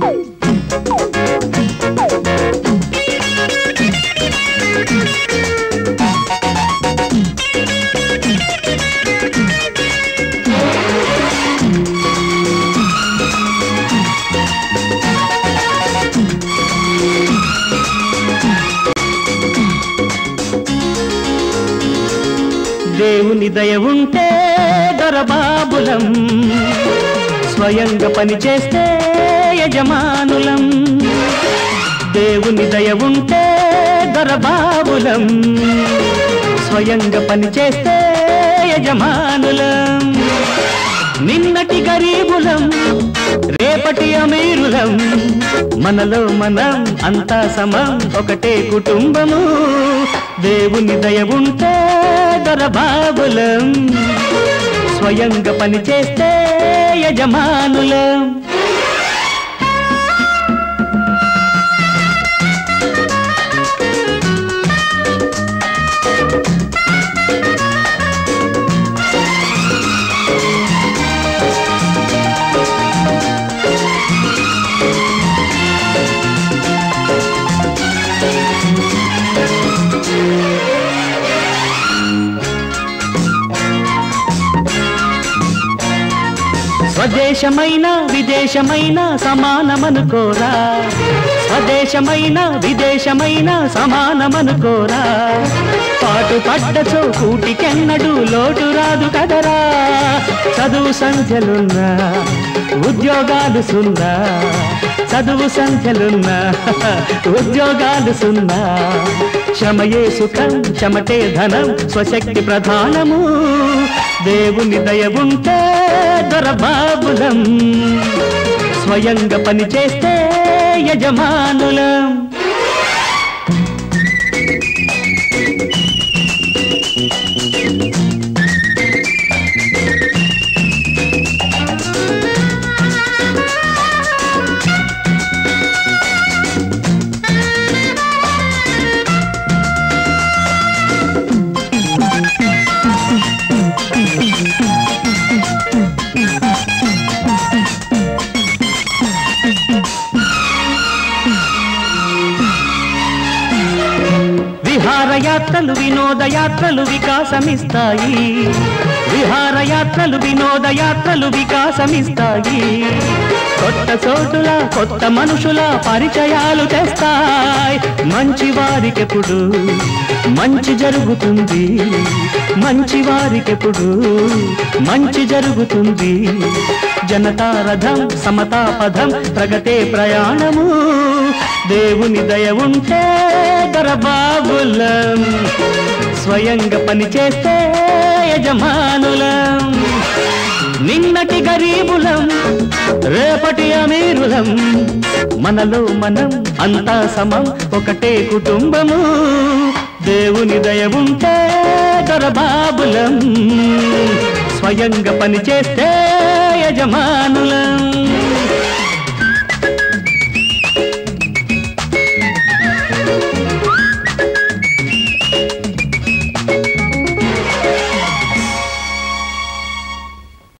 దేవుని దయ ఉంటే దొరబాబులం స్వయంగా పని చేస్తే యజమానులం దేవుని దయ ఉంటే దొరబాబులం స్వయంగా పని చేస్తే యజమానులం నిన్నటి గరీబులం రేపటి అమీరులం మనలో మనం అంతా సమం ఒకటే కుటుంబము దేవుని దయ ఉంటే దొరబాబులం స్వయంగా పని చేస్తే యజమానులం స్వదేశమైన విదేశమైన సమానమనుకోరా స్వదేశమైన విదేశమైన సమానమనుకోరా పాటు పడ్డచో కూటికెన్నడు లోటు రాదు కదరా చదువు సంఖ్యలున్నా ఉద్యోగాలు సున్నా చదువు సంఖ్యలున్నా ఉద్యోగాలు సున్నా శ్రమయే సుఖం చెమటే ధనం స్వశక్తి ప్రధానము దేవుని దయ ఉంటే దొరబాబులం స్వయంగా పని చేస్తే యజమానులం విహారయాత్రలు వినోదయాత్రలు వికాసమిస్తాయి విహారయాత్రలు వినోదయాత్రలు వికాసమిస్తాయి కొత్త చోటుల కొత్త మనుషుల పరిచయాలు తెస్తాయి మంచి వారికెప్పుడు మంచి జరుగుతుంది మంచి వారికెప్పుడు మంచి జరుగుతుంది జనతారథం సమతాపథం ప్రగతే ప్రయాణము దేవుని దయ ఉంటే దొరబాబులం స్వయంగా పని చేస్తే యజమానులం నిన్నటి గరీబులం రేపటి అమీరులం మనలో మనం అంతా సమం ఒకటే కుటుంబము దేవుని దయ ఉంటే దొరబాబులం స్వయంగా పని చేస్తే యజమానులం